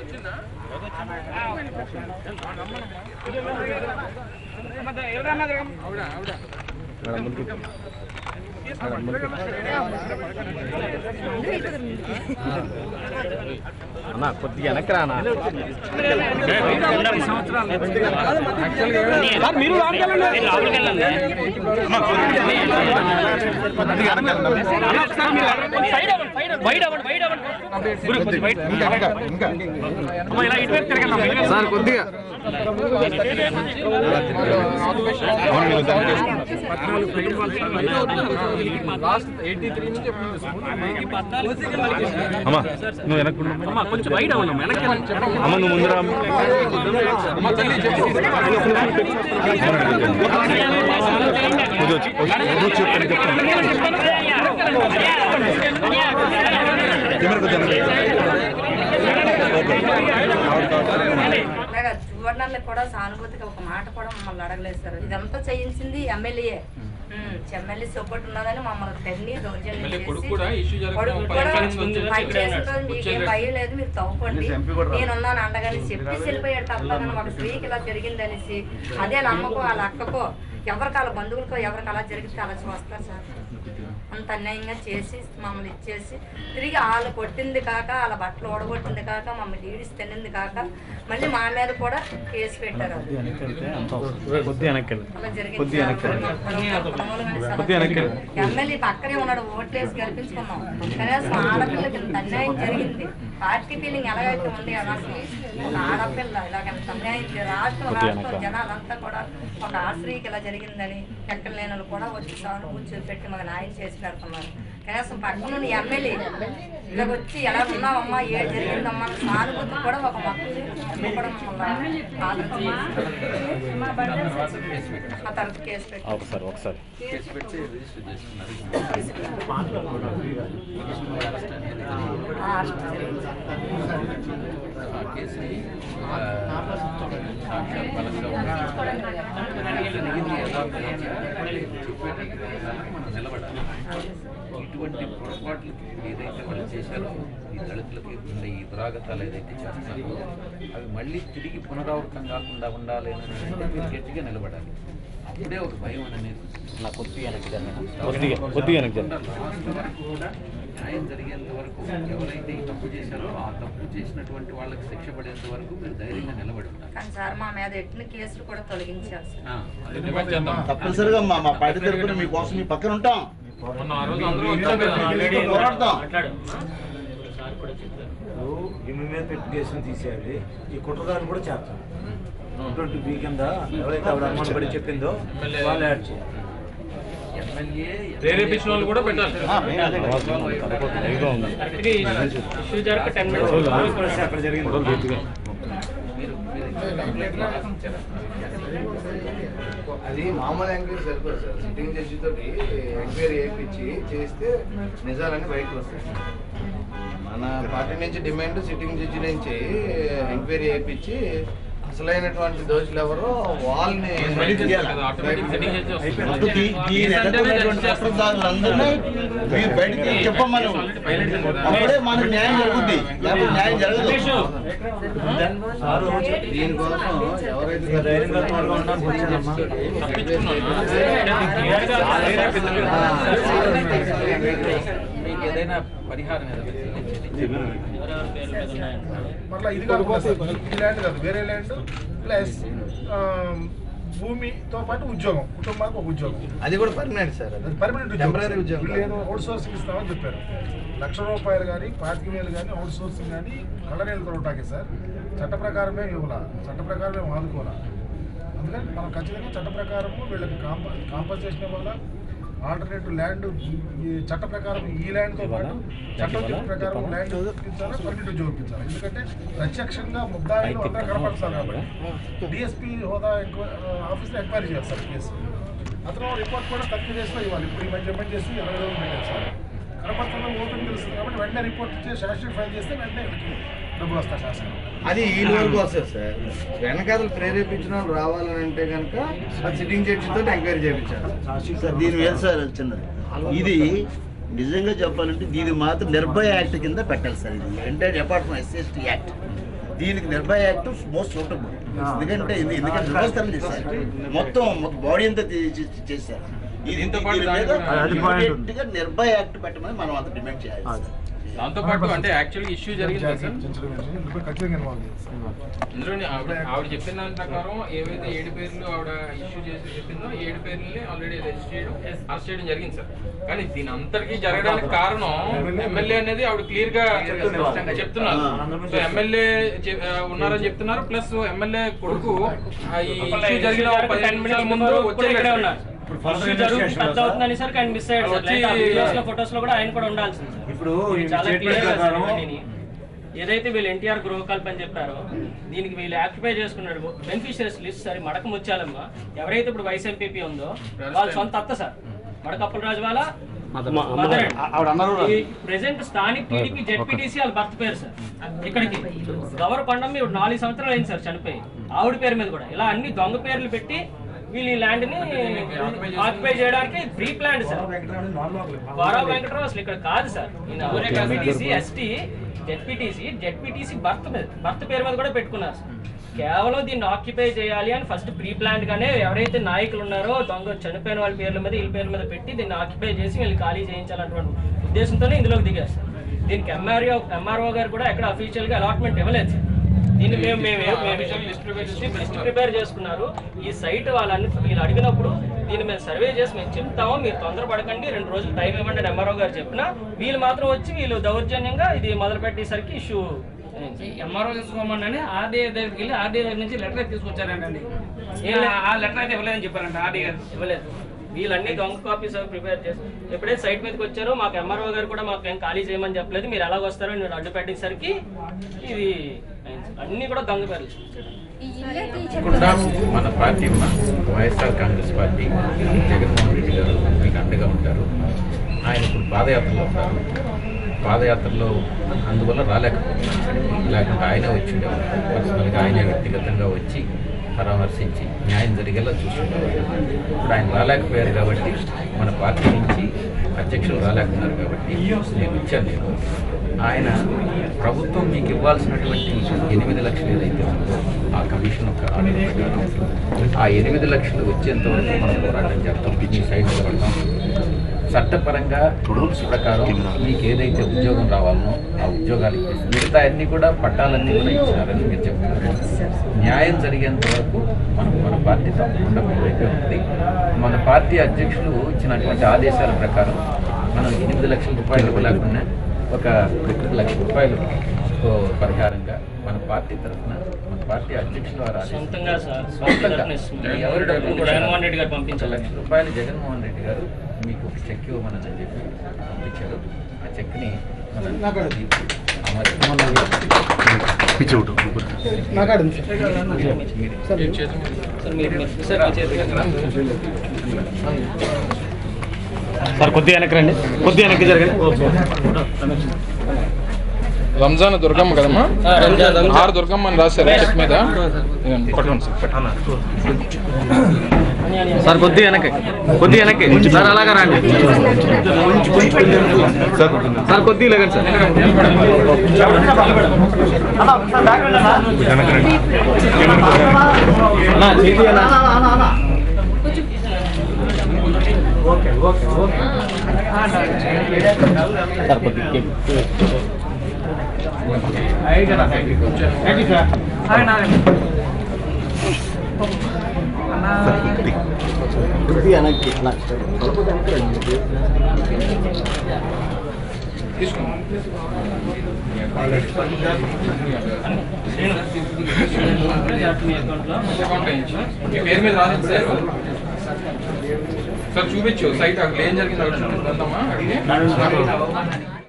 అన్న కొద్దిగా వెనక్కి రానా మీరు లోపలికి వెళ్ళండి సైడ్ అవ్వండి సైడ్ వైడ్ అవ్వండి వైడ్ అవ్వండి గురు కొంచెం వైడ్ అమ్మ ఇలా ఇటువైపు తిరగండి అమ్మ, ఇటువైపు. సార్ కొద్దిగా అమ్మా నువ్వు వెనక్కు అమ్మ కొంచెం వైడ్ అవ్వండి అమ్మ, వెనక్కి వెళ్ళండి. అమ్మ నువ్వు ముందురా అలాగా చూడడానికి కూడా సానుభూతిగా ఒక మాట కూడా మమ్మల్ని అడగలేదు సార్ ఇదంతా చేయించింది ఎమ్మెల్యే ఎమ్మెల్యే సపోర్ట్ ఉన్నదని మమ్మల్ని తన్ని దౌర్జన్యం చేసి కొడుకు కూడా issue జరగడం కొడుకు పై కూడా ఫైనాన్స్ ఉంది, పై ఇక్కడే చేసిన ఉన్నాడు. రోజు మీకు ఏం భయం లేదు మీరు తవ్వుకోండి నేనున్నాను అండగాని చెప్పేసి వెళ్ళిపోయాడు తప్ప కానీ మాకు స్త్రీకి ఇలా జరిగిందనేసి అదే నమ్మకం వాళ్ళ అక్కకో ఎవరికి వాళ్ళ బంధువులకో ఎవరికి అలా జరిగితే అలా చూస్తారు సార్ అంత అన్యాయంగా చేసి మమ్మల్ని ఇచ్చేసి తిరిగి వాళ్ళు కొట్టింది కాక వాళ్ళ బట్టలు ఓడగొట్టింది కాక మమ్మల్ని ఈడిసి తిన్నింది కాక మళ్ళీ మా మీద కూడా కేసు పెట్టారు వాళ్ళు. కొద్దిగా వెనక్కి అలా జరిగింది కొద్దిగా సార్. వెనక్కి మాకు పొలంలో కానీ సార్. కొద్దిగా వెనక్కి ఎమ్మెల్యే పక్కనే ఉన్నాడు ఓట్లేసి గెలిపించుకున్నాం కనీసం ఆడపిల్లకి ఇంత అన్యాయం జరిగింది పార్టీ ఫీలింగ్ ఎలాగైతే ఉంది అసలు ఒక ఆడపిల్ల ఇలాగ ఇంత అన్యాయం జరి- రాష్ట్రం రాష్ట్రం జనాలంతా కూడా ఒక ఆశ్రయికి ఇలా జరిగిందని ఎక్కడ లేని వాళ్ళు కూడా వచ్చి సానుభూతి పెట్టి మాకు న్యాయం చేసి పెడుతున్నారు కనీసం పక్కన ఉన్న ఎమ్మెల్యే ఇలా వచ్చి ఎలా ఉన్నావమ్మా ఏం జరిగిందమ్మా అని సానుభూతి కూడా ఒక మొక్క కూడా మమ్మల్ని ఆదరించి ఆ తర్వాత కేసు పెట్టి ఒకసారి ఒకసారి కేసు పెట్టి రిజిస్టర్ చేసుకున్నారు ఆ అరెస్ట్ జరిగింది. ఆ కేసుని ఆ, సాక్ష్యాలు బలంగా ఉన్నాయి. జరిగింది యథార్థమైతే చెప్పేటట్టు నిలబడాలి ఇటువంటి పొరపాట్లు ఏదైతే వాళ్ళు చేశారో ఈ దళితులకి ఉన్న ఈ దురాగతాలు ఏదైతే చేస్తారో అవి మళ్ళీ తిరిగి పునరావృతం కాకుండా ఉండాలి అని అంటే మీరు గట్టిగా నిలబడాలి అప్పుడే ఒక భయం అనేది నా కొద్దిగా వెనక్కి జరగనా? కొద్దిగా కొద్దిగా వెనక్కి జరగనా? లాస్ట్ వరకు కూడా న్యాయం జరిగేంత వరకు ఎవరైతే ఈ తప్పు చేశారో ఆ తప్పు చేసినటువంటి వాళ్ళకి శిక్ష పడేంత వరకు మీరు ధైర్యంగా నిలబడి ఉండాలి కానీ సార్ మా మీద ఎట్టిన కేసులు కూడా తొలగించారు సార్ ఆ, అది డిమాండ్ చేద్దాం తప్పనిసరిగా మా మా పార్టీ తరపున మీకోసం మీ పక్కన ఉంటాం మొన్న ఆ రోజు అందరూ వచ్చాం కదా మీతో పోరాడతాం ఇమి మీద పెట్టి కేసులు తీసేయాలి ఈ కుట్రదారులు కూడా చేస్తాం ట్వంటీ బీ కింద ఎవరైతే ఆవిడ అమౌంట్ పడి చెప్పిందో వాళ్ళు యాడ్ చేయాలి ఎమ్మెల్యే ప్రేరేపించిన వాళ్ళు కూడా పెట్టాలి లైవ్గా ఉంది ఇష్యూ జరగక టెన్ అక్కడ జరిగింది మీరు మీరు కంప్లైంట్ రాసిచ్చారా అది మామూలు ఎంక్వైరీ సరిపోదు సార్ సిట్టింగ్ జడ్జి తోటి ఎంక్వైరీ చేయించి చేస్తే నిజాలన్నీ బయటకు వస్తాయి మన పార్టీ నుంచి డిమాండ్ సిట్టింగ్ జడ్జి నుంచి ఎంక్వైరీ చేయించి అసలైనటువంటి దోషులు ఎవరో వాళ్ళని కదా ఆటోమేటిక్ సెట్టింగ్ చేసి వస్తుంది దీ- దీని ఎదుర్కొన్నటువంటి కుట్రదారులందరినీ మీరు బయటికి తీసి చెప్పమని అప్పుడే మనకు న్యాయం జరుగుద్ది లేకపోతే న్యాయం జరగదు దీనికోసం ఎవరైతే ధైర్యంగా తోడుగా ఉండడానికి వచ్చానమ్మా మీకు ఏదైనా పరిహారం ఏదైనా చెల్లించండి. మళ్ళీ ఇది కాకపోతే ఈ ల్యాండ్ కాదు వేరే ల్యాండ్ ప్లస్ ఆ, భూమితో పాటు ఉద్యోగం కుటుంబానికి ఒక ఉద్యోగం అది కూడా పర్మనెంట్ సార్ అది పర్మనెంట్ టెంపరీ ఉద్యోగం వీళ్ళు ఏదో అవుట్ సోర్సింగ్ ఇస్తామని చెప్పారు లక్ష రూపాయలు కానీ పాతిక వేలు కానీ అవుట్ సోర్సింగ్ కానీ కళ్ళనీళ్ళు తోటాకే సార్ చట్ట ప్రకారమే ఇవ్వాల చట్ట ప్రకారమే ఆదుకోవాలా అందుకని మనం ఖచ్చితంగా చట్ట ప్రకారము వీళ్ళకి కాంప కాంపన్సేషన్ ఇవ్వాలా ఆల్టర్నేటివ్ ల్యాండ్ ఈ చట్ట ప్రకారం ఈ ల్యాండ్తో పాటు చట్టం చెప్పిన ప్రకారం ల్యాండ్ చూపించాలా పర్మిట్ చూపించాలి ఎందుకంటే ప్రత్యక్షంగా ముద్దాయిలు అందరూ కనపడతారు కాబట్టి డిఎస్పీ హోదా ఎంక్వై- ఆఫీస్లో ఎంక్వైరీ చేస్తారు కేసు అతను రిపోర్ట్ కూడా తక్కువ చేసినా ఇవ్వాలి ఇప్పుడు ఈ మధ్య డిమాండ్ చేసి ఇరవై రోజులు పెట్టారు సార్ కనపడుతున్న ఓపెన్ తెలుస్తుంది కాబట్టి వెంటనే రిపోర్ట్ ఇచ్చి శాస్త్రీయ ఫైల్ చేస్తే వెంటనే వీళ్ళకి డబ్బులు వస్తాయి శాస్త్రం అది ఈ వరకు వస్తుంది సార్ వెనకాతలు ప్రేరేపించిన వాళ్ళు రావాలని అంటే కనుక ఆ సిట్టింగ్ జడ్జితో ఎంక్వైరీ చేయించాలి సార్ దీని మీద సార్ చిన్నది ఇది నిజంగా చెప్పాలంటే దీని మాత్రం నిర్భయ యాక్ట్ కింద పెట్టాలి సార్ ఇది అంటే డిపార్ట్మెంట్ ఎస్ఎస్టీ యాక్ట్ దీనికి నిర్భయ యాక్ట్ మోస్ట్ సూటబుల్ ఎందుకంటే ఇది ఎందుకంటే వ్యవస్థలు చేశారు మొత్తం బాడీ అంతా తీ- చే- చేశారు ఇది దీంతో దీని పాటు మీద దానికి కూడా- అది point ఉంది. immediate గా నిర్భయ యాక్ట్ పెట్టమని మనం అంత డిమాండ్ చేయాలి దాంతో పాటు అంటే యాక్చువల్లీ ఇష్యూ జరిగింది కదా సార్ ఇందులో ఖచ్చితంగా ఇన్వాల్వ్ చేస్తాం ఇందులోని ఆవిడ ఆవిడ చెప్పిన దాని ప్రకారం ఏవైతే ఏడు పేర్లు ఆవిడ ఇష్యూ చేసి చెప్పిందో ఈ ఏడు పేర్లని ఆల్రెడీ రిజిస్టర్ చేయడం అరెస్ట్ చేయడం జరిగింది సార్ కానీ దీని అంతటికీ జరగడానికి కారణం ఎమ్మెల్యే అనేది ఆవిడ క్లియర్ గా చెప్తున్నారు సో ఎమ్మెల్యే ఉన్నారని చెప్తున్నారు ప్లస్ ఎమ్మెల్యే కొడుకు ఆ ఈ ఇష్యూ జరిగిన ఒక పది నిమిషాల ముందు వచ్చే ఇక్కడే ఉన్నారు ఇష్యూ జరుగుతుంది పెద్ద అవుతుందని సరికి ఆయన మిస్ అయ్యాడు సార్ లేకపోతే ఆ వీడియోస్ లో ఫొటోస్ లో కూడా ఆయన కూడా ఉండాల్సింది సార్ ఇప్పుడు ఇది ఈ చాలా statement clear గా సార్ ప్రకారం- ఇవన్నీ. ఏదైతే వీళ్ళు ఎన్టీఆర్ గృహకల్ప అని చెప్పారో దీనికి వీళ్ళు ఆక్యుపై చేసుకున్నాడు బెనిఫిషియరీస్ లిస్ట్ సార్ ఈ మడక ముచ్చాలమ్మ ఎవరైతే ఇప్పుడు వైస్ ఎంపీపీ ఉందో వాళ్ళ సొంత అత్త సార్ మడకప్పల రాజు వాళ్ళ మదర్ ఈ ప్రెసెంట్ స్థానిక్ టీడీపీ జెడ్పీటీసీ వాళ్ళ భర్త పేరు సార్ ఇక్కడికి గవర్ కొండమ్మ ఇప్పుడు నాలుగు సంవత్సరాలు అయింది సార్ చనిపోయి ఆవిడ పేరు మీద కూడా ఇలా అన్ని దొంగ పేర్లు పెట్టి వీళ్ళు ఈ ల్యాండ్ ని ఆక్యుపై చేయడానికి ప్రీ ప్లాన్ సార్ వారా వెంకటరావు అసలు ఇక్కడ కాదు sir ZPTC ST ZPTC ZPTC భర్త మీద భర్త పేరు మీద కూడా పెట్టుకున్నారు సార్ కేవలం దీన్ని ఆక్యుపై చేయాలి అని ఫస్ట్ ప్రీ ప్లాన్ గానే ఎవరైతే నాయకులు ఉన్నారో దొంగ చనిపోయిన వాళ్ళ పేర్ల మీద వీళ్ళ పేర్ల మీద పెట్టి దీన్ని ఆక్యుపై చేసి వీళ్ళు ఖాళీ చేయించాలన్నటువంటి ఉద్దేశంతోనే ఇందులోకి దిగారు సార్ దీనికి ఎంఆర్ఓ ఎంఆర్ఓ గారు కూడా ఎక్కడ అఫీషియల్ గా అలాట్మెంట్ ఇవ్వలేదు సార్ దీన్ని మేము మేము మేము లిస్ట్ ప్రిపేర్ చేసుకున్నారు ఈ సైట్ వాళ్ళని వీళ్ళు అడిగినప్పుడు దీన్ని మేము సర్వే చేసి మేము చెప్తాము మీరు తొందరపడకండి రెండు రోజులు టైం ఇవ్వండి అని ఎంఆర్ఓ గారు చెప్పినా వీళ్ళు మాత్రం వచ్చి వీళ్ళు దౌర్జన్యంగా ఇది మొదలు పెట్టేసరికి ఇష్యూ ఎంఆర్ఓ తీసుకోమని ఆర్డీఐ దగ్గరికి వెళ్ళి ఆర్డీఐ దగ్గర నుంచి లెటర్ తీసుకొచ్చారంటండి ఆ లెటర్ అయితే ఇవ్వలేదని చెప్పారంట ఆర్డీ గారు ఇవ్వలేదు వీళ్ళన్నీ దొంగ కాపీస్ అవి ప్రిపేర్ చేసి ఎప్పుడైతే సైట్ మీదకి వచ్చారో మాకు ఎంఆర్ఓ గారు కూడా మాకు ఏం ఖాళీ చేయమని చెప్పలేదు మీరు ఎలాగ వస్తారో నేను అడ్డు పెట్టేసరికి ఇది అయింది సార్. అన్నీ కూడా దొంగ పేర్లు కూడా మన పార్టీ మన YSR Congress party Jaganmohan Reddy గారు మీకు అండగా ఉంటారు ఆయన ఇప్పుడు పాదయాత్రలో ఉంటారు పాదయాత్రలో అందువల్ల రాలేకపోతున్నారు లేకుంటే ఆయనే వచ్చి ఉండేవారు పర్సనల్గా ఆయనే వ్యక్తిగతంగా వచ్చి పరామర్శించి న్యాయం జరిగేలా చూసుకుంటారు ఇప్పుడు ఆయన రాలేకపోయారు కాబట్టి మన పార్టీ నుంచి అధ్యక్షులు రాలేకున్నారు కాబట్టి నేను ఇచ్చాను నేను ఆయన ప్రభుత్వం మీకు ఇవ్వాల్సినటువంటి ఎనిమిది లక్షలు ఏదైతే ఉందో ఆ కమిషన్ ఒక ఆర్డర్ ప్రకారం ఆ ఎనిమిది లక్షలు వచ్చేంత వరకు మనం పోరాటం చేస్తాం మీ సైడ్ నిలబడతాం చట్టపరంగా రూల్స్ ప్రకారం మీకు ఏదైతే ఉద్యోగం రావాలనో ఆ ఉద్యోగాలు ఇచ్చేసి మిగతా అన్ని కూడా పట్టాలన్నీ కూడా ఇచ్చినారని మీరు చెప్తున్నారు న్యాయం జరిగేంత వరకు మనం మన పార్టీ తప్పకుండా మీ వైపే ఉంది మన పార్టీ అధ్యక్షులు ఇచ్చినటువంటి ఆదేశాల ప్రకారం మనం ఎనిమిది లక్షల రూపాయలు ఇవ్వలేకుండా ఒక లక్ష రూపాయలు ఓ పరిహారంగా మన పార్టీ తరఫున మన పార్టీ అధ్యక్షులు వారు ఆదేశించారు. సొంతంగా సార్ సొంతంగా తరపున ఇస్తున్నారు. ఎవరి డబ్బులు కూడా జగన్మోహన్ రెడ్డి గారు పంపించారు. ఒక లక్ష రూపాయలు జగన్మోహన్ రెడ్డి గారు మీకు ఒక చెక్ ఇవ్వమని చెప్పి పంపించారు ఆ చెక్ని మన సార్ మీరు మీరు సార్ మీ చేతికి సార్ కొద్దిగా వెనక్కి రండి కొద్దిగా వెనక్కి జరగండి రంజాన్ దుర్గమ్మ కదమ్మా ఆ, రంజాన్, రంజాన్. ఆరు దుర్గమ్మ అని రాశారు చెక్ మీద ఇదిగోండి. పట్టుకోండి సార్ సార్ కొద్దిగా వెనక్కి కొద్దిగా వెనక్కి సార్ అలాగా రండి సార్ సార్ కొద్దిగా లేకండి సార్ వెనక్కి రండి అన్నా, చేతి అన్నా. సార్ కొద్దిగా కొద్దిగా వెనక్కి అలా. మీ అకౌంట్లో అకౌంట్ వేయించు. మీ పేరు మీద రాలేదు సార్ సార్ చూపించు సైట్ అక్కడ ఏం జరిగింది అక్కడ చూపిద్దామా అడిగి